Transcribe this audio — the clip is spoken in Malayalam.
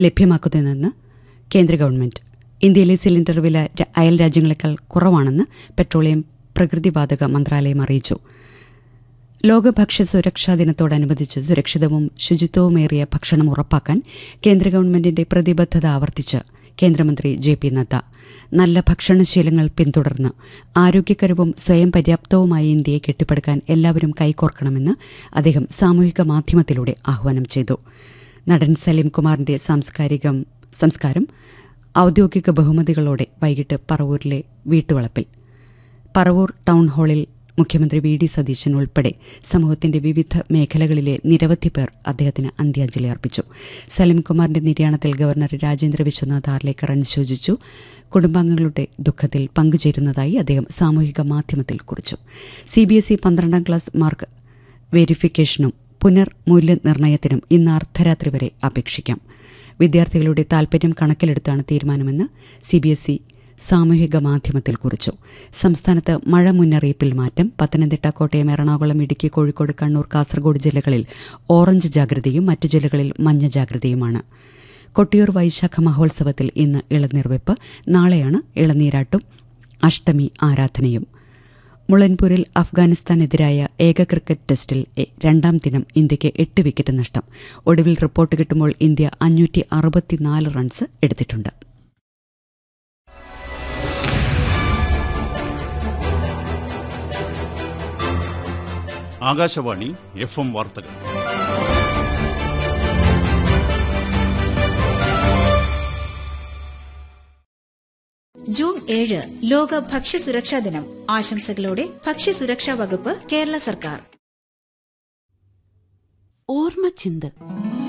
ലഭ്യമാക്കുന്നതെന്ന് കേന്ദ്ര ഗവൺമെന്റ് ഇന്ത്യയിലെ സിലിണ്ടർ വില ര- അയൽ രാജ്യങ്ങളെക്കാൾ കുറവാണെന്ന് പെട്രോളിയം പ്രകൃതിവാതക മന്ത്രാലയം അറിയിച്ചു ലോക ഭക്ഷ്യ സുരക്ഷാ ദിനത്തോടനുബന്ധിച്ച് സുരക്ഷിതവും ശുചിത്വവുമേറിയ ഭക്ഷണം ഉറപ്പാക്കാൻ കേന്ദ്ര ഗവൺമെന്റിന്റെ പ്രതിബദ്ധത ആവർത്തിച്ച് കേന്ദ്രമന്ത്രി ജെ പി നദ്ദ നല്ല ഭക്ഷണശീലങ്ങൾ പിന്തുടർന്ന് ആരോഗ്യകരവും സ്വയം പര്യാപ്തവുമായ ഇന്ത്യയെ കെട്ടിപ്പടുക്കാൻ എല്ലാവരും കൈകോർക്കണമെന്ന് അദ്ദേഹം സാമൂഹിക മാധ്യമത്തിലൂടെ ആഹ്വാനം ചെയ്തു നടൻ സലീം കുമാറിന്റെ സാംസ്കാരികം സംസ്കാരം ഔദ്യോഗിക ബഹുമതികളോടെ വൈകിട്ട് പറവൂരിലെ വീട്ടുവളപ്പിൽ പറവൂർ ടൗൺ ഹാളിൽ മുഖ്യമന്ത്രി വി ഡി സതീശൻ ഉൾപ്പെടെ സമൂഹത്തിന്റെ വിവിധ മേഖലകളിലെ നിരവധി പേർ അദ്ദേഹത്തിന് അന്ത്യാഞ്ജലി അർപ്പിച്ചു സലിംകുമാറിന്റെ നിര്യാണത്തിൽ ഗവർണർ രാജേന്ദ്ര വിശ്വനാഥ് ആർലേക്കർ അനുശോചിച്ചു കുടുംബാംഗങ്ങളുടെ ദുഃഖത്തിൽ പങ്കുചേരുന്നതായി അദ്ദേഹം സാമൂഹിക മാധ്യമത്തിൽ കുറിച്ചു സി ബി എസ് ഇ പന്ത്രണ്ടാം ക്ലാസ് മാർക്ക് വെരിഫിക്കേഷനും പുനർമൂല്യനിർണ്ണയത്തിനും ഇന്ന് അർദ്ധരാത്രി വരെ അപേക്ഷിക്കാം വിദ്യാർത്ഥികളുടെ താൽപര്യം കണക്കിലെടുത്താണ് തീരുമാനമെന്ന് സി ബി എസ് ഇ സാമൂഹിക മാധ്യമത്തിൽ കുറിച്ചു സംസ്ഥാനത്ത് മഴ മുന്നറിയിപ്പിൽ മാറ്റം പത്തനംതിട്ട കോട്ടയം എറണാകുളം ഇടുക്കി കോഴിക്കോട് കണ്ണൂർ കാസർഗോഡ് ജില്ലകളിൽ ഓറഞ്ച് ജാഗ്രതയും മറ്റു ജില്ലകളിൽ മഞ്ഞ ജാഗ്രതയുമാണ് കൊട്ടിയൂർ വൈശാഖ മഹോത്സവത്തിൽ ഇന്ന് ഇളനീർവെപ്പ് നാളെയാണ് ഇളനീരാട്ടും അഷ്ടമി ആരാധനയും മുളൻപൂരിൽ അഫ്ഗാനിസ്ഥാനെതിരായ ഏക ക്രിക്കറ്റ് ടെസ്റ്റിൽ എ- രണ്ടാം ദിനം ഇന്ത്യയ്ക്ക് എട്ട് വിക്കറ്റ് നഷ്ടം ഒടുവിൽ റിപ്പോർട്ട് കിട്ടുമ്പോൾ ഇന്ത്യ അഞ്ഞൂറ്റി അറുപത്തിനാല് റൺസ് എടുത്തിട്ടുണ്ട് ആകാശവാണി എഫ് എം വാർത്തകൾ ജൂൺ ഏഴ് ലോക ഭക്ഷ്യസുരക്ഷാ ദിനം ആശംസകളോടെ ഭക്ഷ്യസുരക്ഷാ വകുപ്പ് കേരള സർക്കാർ ഓർമ്മച്ചിന്ത്